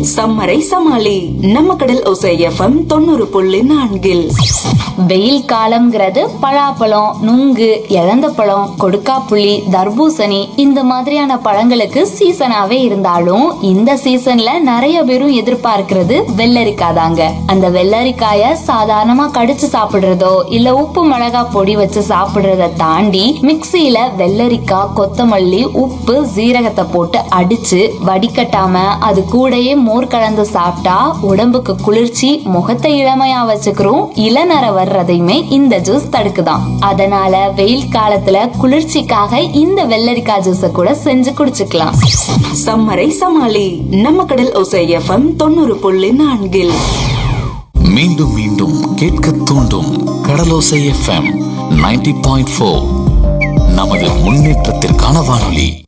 சம்மரை சமாளி நம்ம கடல் ஒசை எஃப்எம் தொண்ணூறு புள்ளி நான்கில் வெயில் காலம்ங்கிறது பழாப்பழம் நுங்கு இழந்த பழம் கொடுக்காப்புளி தர்பூசணி இந்த மாதிரியான பழங்களுக்கு சீசனாவே இருந்தாலும் இந்த சீசன்ல நிறைய பேரும் எதிர்பார்க்கிறது வெள்ளரிக்காய் தாங்க அந்த வெள்ளரிக்காய சாதாரணமா கடிச்சு சாப்பிடுறதோ இல்ல உப்பு மிளகா பொடி வச்சு சாப்பிடுறத தாண்டி மிக்சியில வெள்ளரிக்காய் கொத்தமல்லி உப்பு சீரகத்தை போட்டு அடிச்சு வடிகட்டாம அது கூடயே மோர் கலந்து சாப்பிட்டா உடம்புக்கு குளிர்ச்சி முகத்தை இளமையா வச்சுக்கிறோம் இளநர வர்றதையுமே இந்த ஜூஸ் தடுக்குதாம் அதனால வெயில் காலத்துல குளிர்ச்சிக்காக இந்த வெள்ளரிக்காய் ஜூஸ கூட செஞ்சு குடிச்சுக்கலாம் சம்மரை சமாளி நம்ம கடல் ஒசை எஃப்எம் தொண்ணூறு புள்ளி நான்கில் மீண்டும் மீண்டும் கேட்க தூண்டும் Kadalosai FM ninety point four நமது முன்னேற்றத்திற்கான வானொலி